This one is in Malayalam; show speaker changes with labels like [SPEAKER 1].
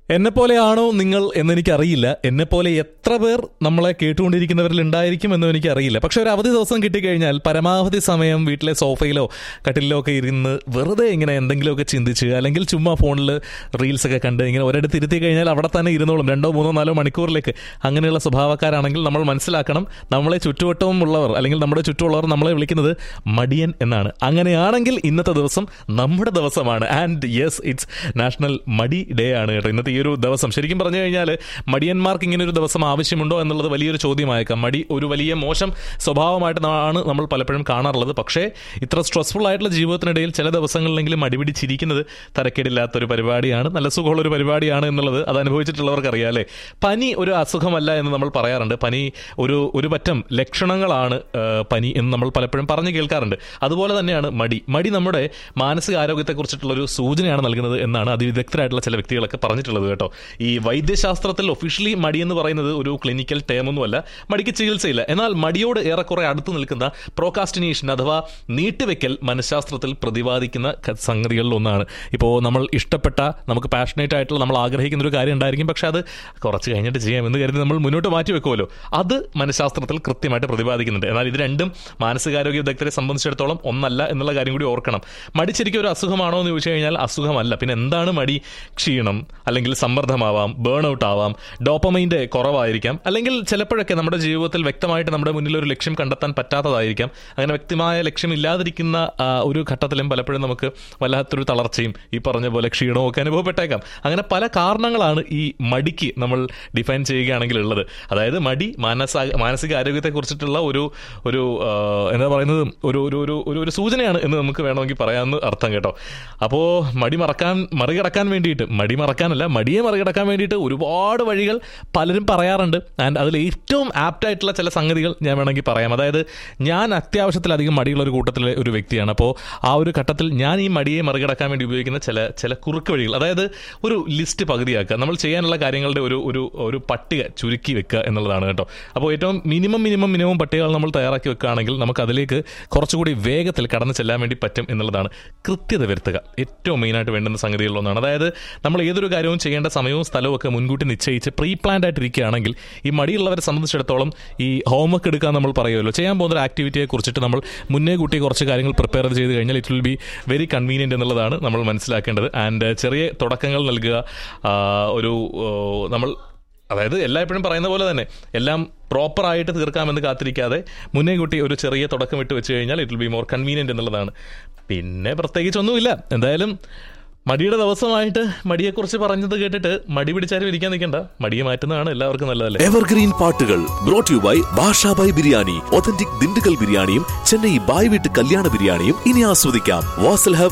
[SPEAKER 1] എന്നെ പോലെയാണോ നിങ്ങൾ എന്നെനിക്കറിയില്ല എന്നെ പോലെ എത്ര പേർ നമ്മളെ കേട്ടുകൊണ്ടിരിക്കുന്നവരിൽ ഉണ്ടായിരിക്കും എന്നും എനിക്കറിയില്ല പക്ഷെ ഒരു അവധി ദിവസം കിട്ടിക്കഴിഞ്ഞാൽ പരമാവധി സമയം വീട്ടിലെ സോഫയിലോ കട്ടിലോ ഒക്കെ ഇരുന്ന് വെറുതെ ഇങ്ങനെ എന്തെങ്കിലുമൊക്കെ ചിന്തിച്ച് അല്ലെങ്കിൽ ചുമ്മാ ഫോണിൽ റീൽസ് ഒക്കെ കണ്ട് ഇങ്ങനെ ഒരിടത്ത് ഇരുത്തി കഴിഞ്ഞാൽ അവിടെ തന്നെ ഇരുന്നോളും രണ്ടോ മൂന്നോ നാലോ മണിക്കൂറിലേക്ക് അങ്ങനെയുള്ള സ്വഭാവക്കാരാണെങ്കിൽ നമ്മൾ മനസ്സിലാക്കണം നമ്മളെ ചുറ്റുവട്ടവും ഉള്ളവർ അല്ലെങ്കിൽ നമ്മുടെ ചുറ്റുമുള്ളവർ നമ്മളെ വിളിക്കുന്നത് മടിയൻ എന്നാണ് അങ്ങനെയാണെങ്കിൽ ഇന്നത്തെ ദിവസം നമ്മുടെ ദിവസമാണ് ആൻഡ് യെസ് ഇറ്റ്സ് നാഷണൽ മടി ഡേ ആണ് കേട്ടോ ഇന്നത്തെ ഈ ഒരു ദിവസം ശരിക്കും പറഞ്ഞു കഴിഞ്ഞാൽ മടിയന്മാർക്ക് ഇങ്ങനെ ഒരു ദിവസം ആവശ്യമുണ്ടോ എന്നുള്ളത് വലിയൊരു ചോദ്യമായേക്കാം മടി ഒരു വലിയ മോശം സ്വഭാവമായിട്ട് ആണ് നമ്മൾ പലപ്പോഴും കാണാറുള്ളത് പക്ഷേ ഇത്ര സ്ട്രെസ്ഫുൾ ആയിട്ടുള്ള ജീവിതത്തിനിടയിൽ ചില ദിവസങ്ങളിലെങ്കിലും മടി പിടിച്ചിരിക്കുന്നത് തരക്കേടില്ലാത്തൊരു പരിപാടിയാണ് നല്ല സുഖമുള്ള ഒരു പരിപാടിയാണ് എന്നുള്ളത് അത് അനുഭവിച്ചിട്ടുള്ളവർക്ക് അറിയാമല്ലേ പനി ഒരു അസുഖമല്ല എന്ന് നമ്മൾ പറയാറുണ്ട് പനി ഒരു ഒരു പറ്റം ലക്ഷണങ്ങളാണ് ആ, പനി എന്ന് നമ്മൾ പലപ്പോഴും പറഞ്ഞു കേൾക്കാറുണ്ട് അതുപോലെ തന്നെയാണ് മടി മടി നമ്മുടെ മാനസിക ആരോഗ്യത്തെക്കുറിച്ചിട്ടുള്ള ഒരു സൂചനയാണ് നൽകുന്നത് എന്നാണ് അതിവിദഗ്ധരായിട്ടുള്ള ചില വ്യക്തികളൊക്കെ പറഞ്ഞിട്ടുള്ളത് കേട്ടോ ഈ വൈദ്യശാസ്ത്രത്തിൽ ഒഫീഷ്യലി മടി എന്ന് പറയുന്നത് ഒരു ക്ലിനിക്കൽ ടേം ഒന്നുമല്ല മടിക്ക് ചികിത്സയില്ല എന്നാൽ മടിയോട് ഏറെക്കുറെ അടുത്ത് നിൽക്കുന്ന പ്രോകാസ്റ്റിനേഷൻ അഥവാ നീട്ടിവെക്കൽ മനഃശാസ്ത്രത്തിൽ പ്രതിപാദിക്കുന്ന ക- സംഗതികളിൽ ഒന്നാണ് ഇപ്പോൾ നമ്മൾ ഇഷ്ടപ്പെട്ട നമുക്ക് പാഷനേറ്റ് ആയിട്ടുള്ള നമ്മൾ ആഗ്രഹിക്കുന്ന ഒരു കാര്യം ഉണ്ടായിരിക്കും പക്ഷെ അത് കുറച്ച് കഴിഞ്ഞിട്ട് ചെയ്യാം എന്ന് കരുതി നമ്മൾ മുന്നോട്ട് മാറ്റി വെക്കുമല്ലോ അത് മനഃശാസ്ത്രത്തിൽ കൃത്യമായിട്ട് പ്രതിപാദിക്കുന്നുണ്ട് എന്നാൽ ഇത് രണ്ടും മാനസികാരോഗ്യ വിദഗ്ധരെ സംബന്ധിച്ചിടത്തോളം ഒന്നല്ല എന്നുള്ള കാര്യം കൂടി ഓർക്കണം മടി ശരിക്കും ഒരു അസുഖമാണോ എന്ന് ചോദിച്ചു കഴിഞ്ഞാൽ അസുഖമല്ല പിന്നെ എന്താണ് മടി ക്ഷീണം അല്ലെങ്കിൽ സമ്മർദ്ദമാവാം ബേൺ ഔട്ട് ആവാം ഡോപ്പമൈൻ്റെ കുറവായിരിക്കാം അല്ലെങ്കിൽ ചിലപ്പോഴൊക്കെ നമ്മുടെ ജീവിതത്തിൽ വ്യക്തമായിട്ട് നമ്മുടെ മുന്നിൽ ഒരു ലക്ഷ്യം കണ്ടെത്താൻ പറ്റാത്തതായിരിക്കാം അങ്ങനെ വ്യക്തമായ ലക്ഷ്യമില്ലാതിരിക്കുന്ന ആ, ഒരു ഘട്ടത്തിലും പലപ്പോഴും നമുക്ക് വല്ലാത്തൊരു തളർച്ചയും ഈ പറഞ്ഞ പോലെ ക്ഷീണവും ഒക്കെ അനുഭവപ്പെട്ടേക്കാം അങ്ങനെ പല കാരണങ്ങളാണ് ഈ മടിക്ക് നമ്മൾ ഡിഫൈൻ ചെയ്യുകയാണെങ്കിൽ ഉള്ളത് അതായത് മടി മാനസ മാനസിക ആരോഗ്യത്തെക്കുറിച്ചിട്ടുള്ള ഒരു ഒരു ആ, എന്താ പറയുന്നത് ഒരു ഒരു ഒരു ഒരു ഒരു സൂചനയാണ് എന്ന് നമുക്ക് വേണമെങ്കിൽ പറയാമെന്ന് അർത്ഥം കേട്ടോ അപ്പോൾ മടി മറക്കാൻ മറികടക്കാൻ വേണ്ടിയിട്ട് മടി മറക്കാനല്ല മടിയെ മറികടക്കാൻ വേണ്ടിയിട്ട് ഒരുപാട് വഴികൾ പലരും പറയാറുണ്ട് ആൻഡ് അതിൽ ഏറ്റവും ആപ്റ്റ് ആയിട്ടുള്ള ചില സംഗതികൾ ഞാൻ വേണമെങ്കിൽ പറയാം അതായത് ഞാൻ അത്യാവശ്യത്തിലധികം മടിയുള്ള ഒരു കൂട്ടത്തിലെ ഒരു വ്യക്തിയാണ് അപ്പോൾ ആ ഒരു ഘട്ടത്തിൽ ഞാൻ ഈ മടിയെ മറികടക്കാൻ വേണ്ടി ഉപയോഗിക്കുന്ന ചില ചില കുറുക്ക് വഴികൾ അതായത് ഒരു ലിസ്റ്റ് പകുതിയാക്കുക നമ്മൾ ചെയ്യാനുള്ള കാര്യങ്ങളുടെ ഒരു ഒരു ഒരു പട്ടിക ചുരുക്കി വെക്കുക എന്നുള്ളതാണ് കേട്ടോ അപ്പോൾ ഏറ്റവും മിനിമം മിനിമം മിനിമം പട്ടികകൾ നമ്മൾ തയ്യാറാക്കി വെക്കുകയാണെങ്കിൽ നമുക്ക് അതിലേക്ക് കുറച്ചുകൂടി വേഗത്തിൽ കടന്നു ചെല്ലാൻ വേണ്ടി പറ്റും എന്നുള്ളതാണ് കൃത്യത വരുത്തുക ഏറ്റവും മെയിനായിട്ട് വേണ്ടുന്ന സംഗതികളിലൊന്നാണ് അതായത് നമ്മൾ ഏതൊരു കാര്യവും ചെയ്യേണ്ട സമയവും സ്ഥലവും ഒക്കെ മുൻകൂട്ടി നിശ്ചയിച്ച് പ്രീ പ്ലാൻഡ് ആയിട്ടിരിക്കുകയാണെങ്കിൽ ഈ മടിയുള്ളവരെ സംബന്ധിച്ചിടത്തോളം ഈ ഹോംവർക്ക് എടുക്കാൻ നമ്മൾ പറയുമല്ലോ ചെയ്യാൻ പോകുന്ന ഒരു ആക്ടിവിറ്റിയെ കുറിച്ചിട്ട് നമ്മൾ മുന്നേ കൂട്ടി കുറച്ച് കാര്യങ്ങൾ പ്രിപ്പയർ ചെയ്ത് കഴിഞ്ഞാൽ it will be very convenient എന്നുള്ളതാണ് നമ്മൾ മനസ്സിലാക്കേണ്ടത് ആൻഡ് ചെറിയ തുടക്കങ്ങൾ നൽകുക ആ, ഒരു ഓ, നമ്മൾ അതായത് എല്ലായ്പ്പോഴും പറയുന്ന പോലെ തന്നെ എല്ലാം പ്രോപ്പറായിട്ട് തീർക്കാമെന്ന് കാത്തിരിക്കാതെ മുന്നേ കൂട്ടി ഒരു ചെറിയ തുടക്കം ഇട്ട് വെച്ച് കഴിഞ്ഞാൽ it will be more convenient എന്നുള്ളതാണ് പിന്നെ പ്രത്യേകിച്ചൊന്നുമില്ല എന്തായാലും മടിയുടെ ദിവസമായിട്ട് മടിയെക്കുറിച്ച് പറഞ്ഞത് കേട്ടിട്ട് മടി പിടിച്ചാലും ഇരിക്കാൻ നിൽക്കണ്ട മടിയെ മാറ്റുന്നതാണ് എല്ലാവർക്കും നല്ലതല്ലേ
[SPEAKER 2] എവർഗ്രീൻ പാട്ടുകൾ brought you by Basha Bhai biryani authentic Dindigul ബിരിയാണിയും ചെന്നൈ ബായ് വീട്ട് കല്യാണ ബിരിയാണിയും ഇനി ആസ്വദിക്കാം വാസൽ ഹബ്